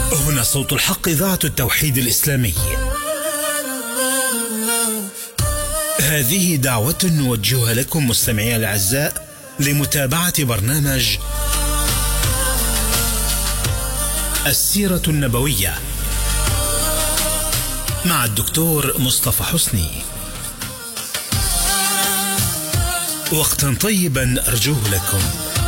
هنا صوت الحق إذاعة التوحيد الإسلامي هذه دعوة نوجهها لكم مستمعي الأعزاء لمتابعة برنامج السيرة النبوية مع الدكتور مصطفى حسني وقتا طيبا أرجوه لكم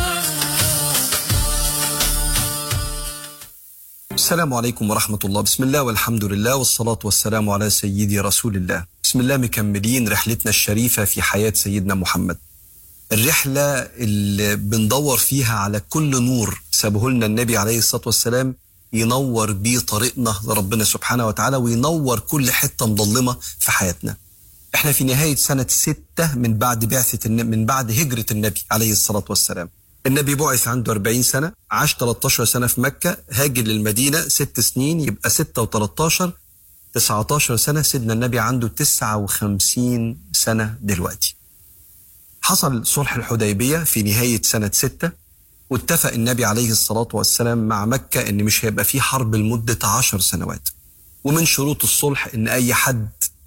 السلام عليكم ورحمة الله بسم الله والحمد لله والصلاة والسلام على سيدي رسول الله بسم الله مكملين رحلتنا الشريفة في حياة سيدنا محمد الرحلة اللي بندور فيها على كل نور سابه لنا النبي عليه الصلاة والسلام ينور بيه طريقنا لربنا سبحانه وتعالى وينور كل حتة مظلمة في حياتنا احنا في نهاية سنة ستة من بعد بعثة النبي من بعد هجرة النبي عليه الصلاة والسلام النبي بعث عنده 40 سنة عاش 13 سنة في مكة هاجر للمدينة ست سنين يبقى 6 و13 19 سنة سيدنا النبي عنده 59 سنة دلوقتي حصل صلح الحديبية في نهاية سنة ستة واتفق النبي عليه الصلاة والسلام مع مكة ان مش هيبقى في حرب لمدة عشر سنوات ومن شروط الصلح ان اي حد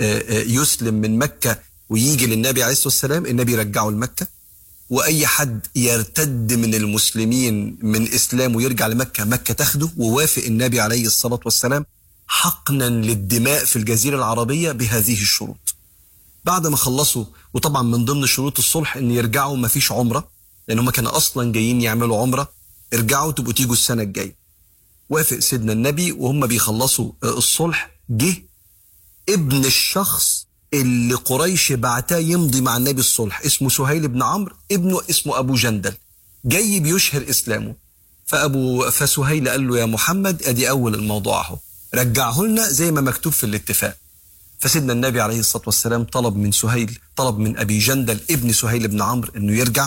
يسلم من مكة ويجي للنبي عليه الصلاة والسلام النبي يرجعه لمكة واي حد يرتد من المسلمين من اسلام ويرجع لمكه مكه تاخده ووافق النبي عليه الصلاه والسلام حقنا للدماء في الجزيره العربيه بهذه الشروط. بعد ما خلصوا وطبعا من ضمن شروط الصلح ان يرجعوا ما فيش عمره لان هم كانوا اصلا جايين يعملوا عمره ارجعوا تبقوا تيجوا السنه الجايه. وافق سيدنا النبي وهم بيخلصوا الصلح جه ابن الشخص اللي قريش بعتاه يمضي مع النبي الصلح اسمه سهيل بن عمرو ابنه اسمه ابو جندل جاي بيشهر اسلامه فابو فسهيل قال له يا محمد ادي اول الموضوع اهو رجعه لنا زي ما مكتوب في الاتفاق فسيدنا النبي عليه الصلاه والسلام طلب من سهيل طلب من ابي جندل ابن سهيل بن عمرو انه يرجع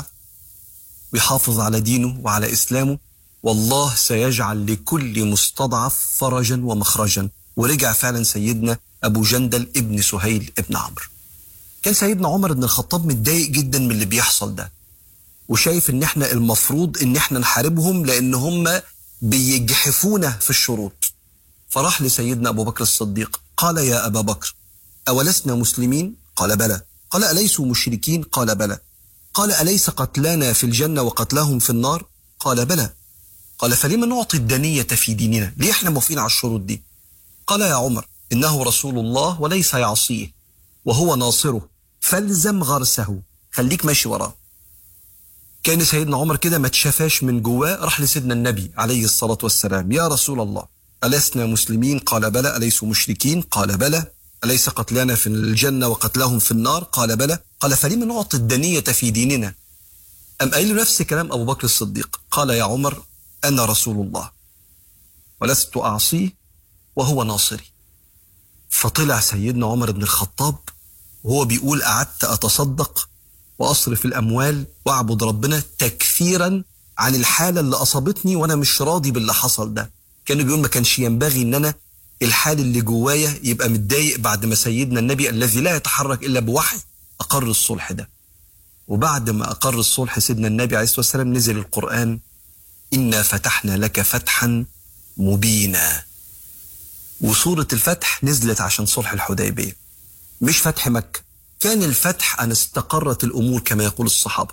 ويحافظ على دينه وعلى اسلامه والله سيجعل لكل مستضعف فرجا ومخرجا ورجع فعلا سيدنا أبو جندل ابن سهيل ابن عمرو كان سيدنا عمر بن الخطاب متضايق جدا من اللي بيحصل ده وشايف ان احنا المفروض ان احنا نحاربهم لان هم بيجحفونا في الشروط فراح لسيدنا ابو بكر الصديق قال يا ابا بكر اولسنا مسلمين قال بلى قال اليسوا مشركين قال بلى قال اليس قتلانا في الجنه وقتلهم في النار قال بلى قال فلما نعطي الدنيه في ديننا ليه احنا موافقين على الشروط دي قال يا عمر إنه رسول الله وليس يعصيه وهو ناصره فالزم غرسه خليك ماشي وراه كان سيدنا عمر كده ما تشافاش من جواه راح لسيدنا النبي عليه الصلاة والسلام يا رسول الله ألسنا مسلمين قال بلى أليسوا مشركين قال بلى أليس قتلانا في الجنة وقتلهم في النار قال بلى قال فلم نعطي الدنية في ديننا أم قال له نفس كلام أبو بكر الصديق قال يا عمر أنا رسول الله ولست أعصيه وهو ناصري فطلع سيدنا عمر بن الخطاب وهو بيقول قعدت أتصدق وأصرف الأموال وأعبد ربنا تكفيرا عن الحالة اللي أصابتني وأنا مش راضي باللي حصل ده كانوا بيقول ما كانش ينبغي إن أنا الحال اللي جوايا يبقى متضايق بعد ما سيدنا النبي الذي لا يتحرك إلا بوحي أقر الصلح ده وبعد ما أقر الصلح سيدنا النبي عليه الصلاة والسلام نزل القرآن إنا فتحنا لك فتحا مبينا وسورة الفتح نزلت عشان صلح الحديبية مش فتح مكة كان الفتح أن استقرت الأمور كما يقول الصحابة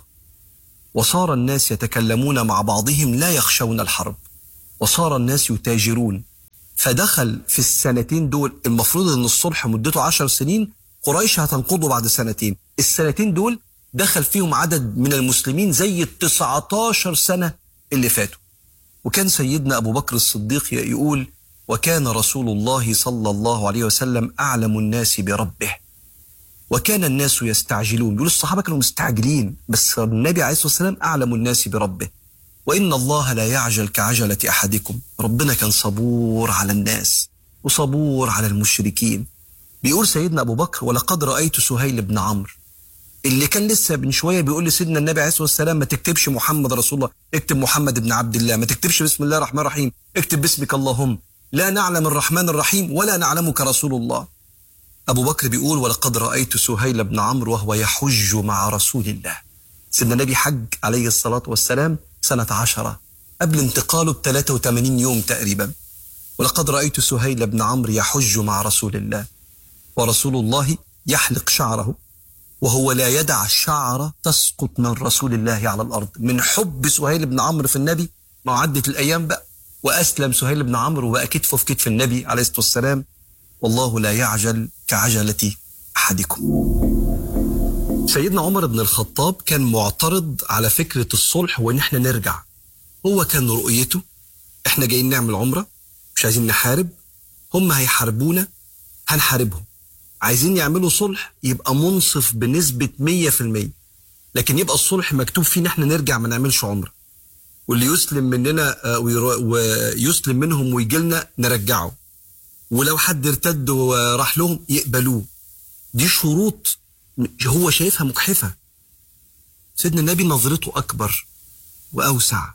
وصار الناس يتكلمون مع بعضهم لا يخشون الحرب وصار الناس يتاجرون فدخل في السنتين دول المفروض أن الصلح مدته عشر سنين قريش هتنقضه بعد سنتين السنتين دول دخل فيهم عدد من المسلمين زي التسعة عشر سنة اللي فاتوا وكان سيدنا أبو بكر الصديق يقول وكان رسول الله صلى الله عليه وسلم اعلم الناس بربه وكان الناس يستعجلون يقول الصحابه كانوا مستعجلين بس النبي عليه الصلاه والسلام اعلم الناس بربه وان الله لا يعجل كعجله احدكم ربنا كان صبور على الناس وصبور على المشركين بيقول سيدنا ابو بكر ولقد رايت سهيل بن عمرو اللي كان لسه من شويه بيقول لسيدنا النبي عليه الصلاه والسلام ما تكتبش محمد رسول الله اكتب محمد بن عبد الله ما تكتبش بسم الله الرحمن الرحيم اكتب باسمك اللهم لا نعلم الرحمن الرحيم ولا نعلمك رسول الله أبو بكر بيقول ولقد رأيت سهيل بن عمرو وهو يحج مع رسول الله سيدنا النبي حج عليه الصلاة والسلام سنة عشرة قبل انتقاله ب 83 يوم تقريبا ولقد رأيت سهيل بن عمرو يحج مع رسول الله ورسول الله يحلق شعره وهو لا يدع الشعر تسقط من رسول الله على الأرض من حب سهيل بن عمرو في النبي ما عدت الأيام بقى وأسلم سهيل بن عمرو وبقى كتفه في كتف النبي عليه الصلاة والسلام والله لا يعجل كعجلة أحدكم سيدنا عمر بن الخطاب كان معترض على فكرة الصلح وإن احنا نرجع هو كان رؤيته احنا جايين نعمل عمرة مش عايزين نحارب هم هيحاربونا هنحاربهم عايزين يعملوا صلح يبقى منصف بنسبة 100% لكن يبقى الصلح مكتوب فيه ان احنا نرجع ما نعملش عمرة واللي يسلم مننا آه، ويرو- ويسلم منهم ويجي لنا نرجعه ولو حد ارتد وراح لهم يقبلوه دي شروط هو شايفها مجحفة سيدنا النبي نظرته أكبر وأوسع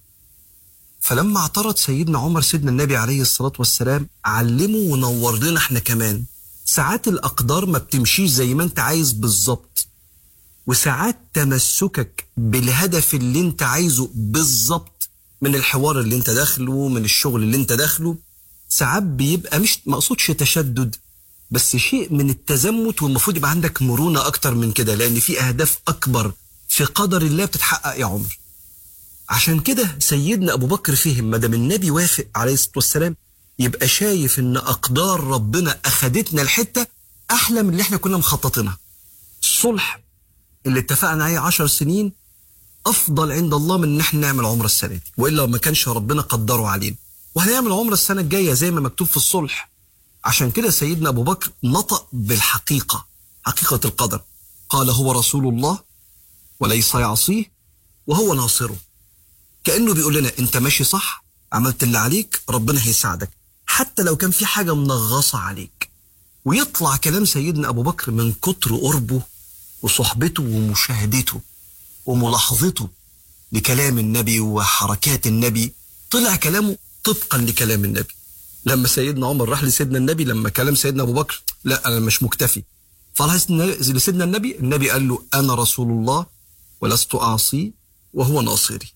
فلما اعترض سيدنا عمر سيدنا النبي عليه الصلاة والسلام علمه ونور لنا احنا كمان ساعات الأقدار ما بتمشيش زي ما انت عايز بالظبط وساعات تمسكك بالهدف اللي انت عايزه بالظبط من الحوار اللي انت داخله من الشغل اللي انت داخله ساعات بيبقى مش مقصودش تشدد بس شيء من التزمت والمفروض يبقى عندك مرونة أكتر من كده لأن في أهداف أكبر في قدر الله بتتحقق يا عمر عشان كده سيدنا أبو بكر فهم ما دام النبي وافق عليه الصلاة والسلام يبقى شايف إن أقدار ربنا أخدتنا الحتة أحلى من اللي إحنا كنا مخططينها الصلح اللي اتفقنا عليه عشر سنين أفضل عند الله من إن إحنا نعمل عمرة السنة دي وإلا ما كانش ربنا قدره علينا وهنعمل عمرة السنة الجاية زي ما مكتوب في الصلح عشان كده سيدنا أبو بكر نطق بالحقيقة حقيقة القدر قال هو رسول الله وليس يعصيه وهو ناصره كأنه بيقول لنا أنت ماشي صح عملت اللي عليك ربنا هيساعدك حتى لو كان في حاجة منغصة عليك ويطلع كلام سيدنا أبو بكر من كتر قربه وصحبته ومشاهدته وملاحظته لكلام النبي وحركات النبي طلع كلامه طبقا لكلام النبي لما سيدنا عمر راح لسيدنا النبي لما كلام سيدنا ابو بكر لا انا مش مكتفي فراح لسيدنا النبي النبي قال له انا رسول الله ولست اعصي وهو ناصري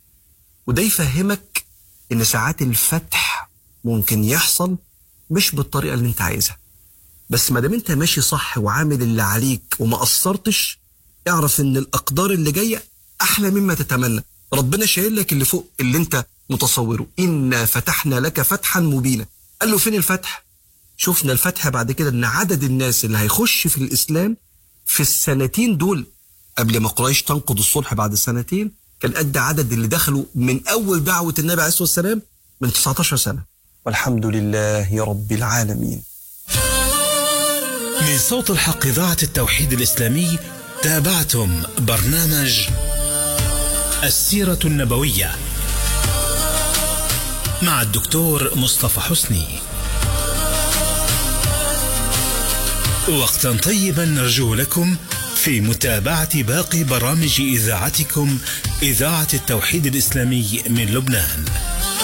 وده يفهمك ان ساعات الفتح ممكن يحصل مش بالطريقه اللي انت عايزها بس ما دام انت ماشي صح وعامل اللي عليك وما قصرتش اعرف ان الاقدار اللي جايه احلى مما تتمنى ربنا شايل لك اللي فوق اللي انت متصوره انا فتحنا لك فتحا مبينا قال له فين الفتح شفنا الفتح بعد كده ان عدد الناس اللي هيخش في الاسلام في السنتين دول قبل ما قريش تنقض الصلح بعد سنتين كان قد عدد اللي دخلوا من اول دعوه النبي عليه الصلاه والسلام من 19 سنه والحمد لله رب العالمين من صوت الحق إذاعة التوحيد الإسلامي تابعتم برنامج السيرة النبوية مع الدكتور مصطفى حسني وقتا طيبا نرجو لكم في متابعة باقي برامج إذاعتكم إذاعة التوحيد الإسلامي من لبنان